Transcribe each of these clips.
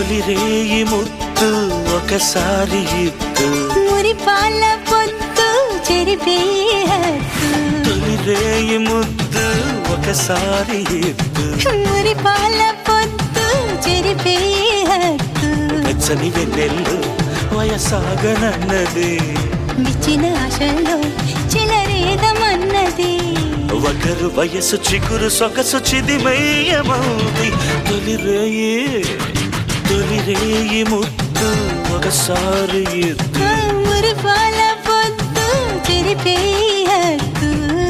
తొలి రేయి ముత్తు ఒకసారి ఇద్దు మురిపాల పొత్తు చెరిపే హద్దు తొలి రేయి ముద్దు ఒకసారి ఇద్దు మురిపాల పొత్తు చెరిపే హద్దు వెచ్చని వెన్నెల్లు వయసాగనన్నది విచ్చిన ఆశల్లో చిలరేదమన్నది ఒకరు వయసు చిగురు సొగసు చిదిమయ్యమౌది తొలి రేయి తొలి రేయి ముద్దు ఒకసారి ఇద్దు ఆ మురిపాల పొత్తు చెరిపే హద్దు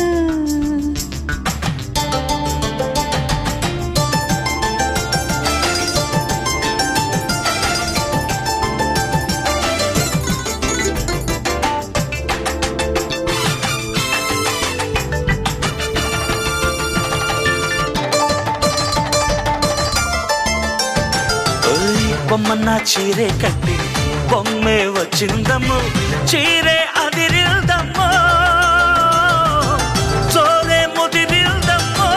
ఓయ్ బొమ్మన్న చీరే కట్టి బొమ్మే వచ్చిందమ్ము చీరే అదిరిల్దమ్మో చోరే ముదిరిల్దమ్మో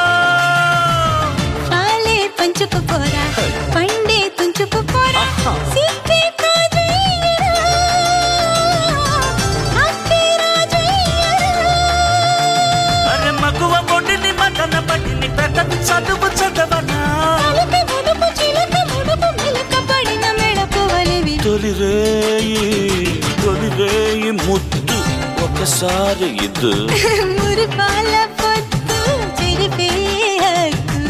పాలే పంచుకుపోరా పండే తుంచుకుపోరా ఆహా. సిద్ధి కాజేయరా అక్కే రాజయ్యరా అరే మగువ ఒడిని మదన పడిని పెద్దది చదువు చదవనా అలక ముడుపు చిలక ముడుపు మెలక పడిన మెడపు వలివి తొలి రేయి తొలి రేయి ముద్దు ఒకసారి ఇద్దు మురిపాల పొత్తు చెరిపే హక్కు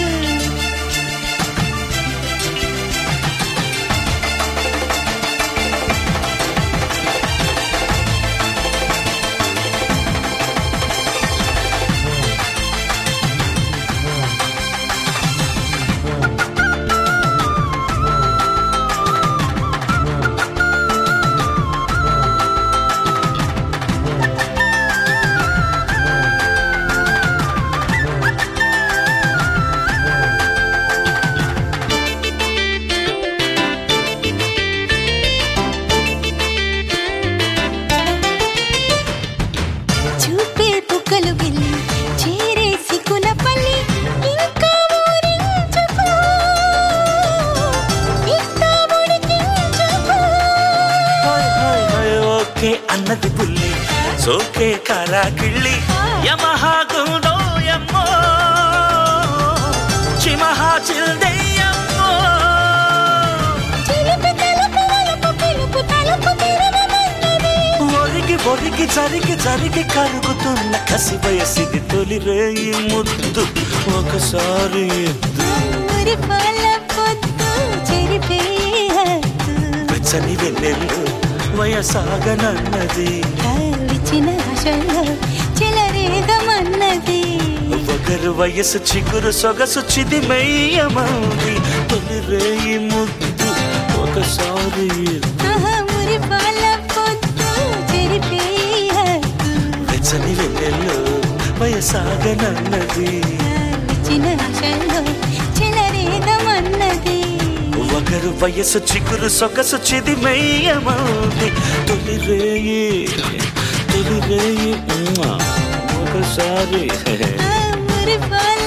చూపే పుక్కలు గిల్లి చేరే సిక్కున పల్లి ఇంకా ఊరించుకో ఇంకా ఉడికించుకో హాయ్ హాయ్ హాయ్ ఓకే అన్నది పుల్లి సోకే కారాకిళ్ళి యమహా గుందో యమ్మో చిమహా చిల్దెయ్యమ్మో చిలిపి తలుపు వలుపు పిలుపు తలుపు తెరవమన్నది ఒరిగి ఒరిగి జరిగి జరిగి కరుగుతున్న కసి వయసిది తొలి రేయి ముద్దు ఒకసారి ఎద్దు మురిపాల పొత్తు చెరిపే హద్దు వెచ్చని వెన్నెల్లు వయసాగనన్నది విచ్చిన ఆశల్లో చెలరేగమన్నది ఒకరు వయసు చిగురు సొగసు చిదిమయ్యమౌది తొలి రేయి ముద్దు ఒకసారి ఎద్దు ఆహా మురిపాల పొత్తు చెరిపే హద్దు వెచ్చని వెన్నెల్లు వయసాగనన్నది విచ్చిన ఆశల్లో చెలరేగమన్నది ఒకరు వయసు చిగురు సొగసు చిదిమయ్యమౌది తొలి రేయి తొలి రేయి ఉమ్మా. ఒకసారి ఆ మురిపాల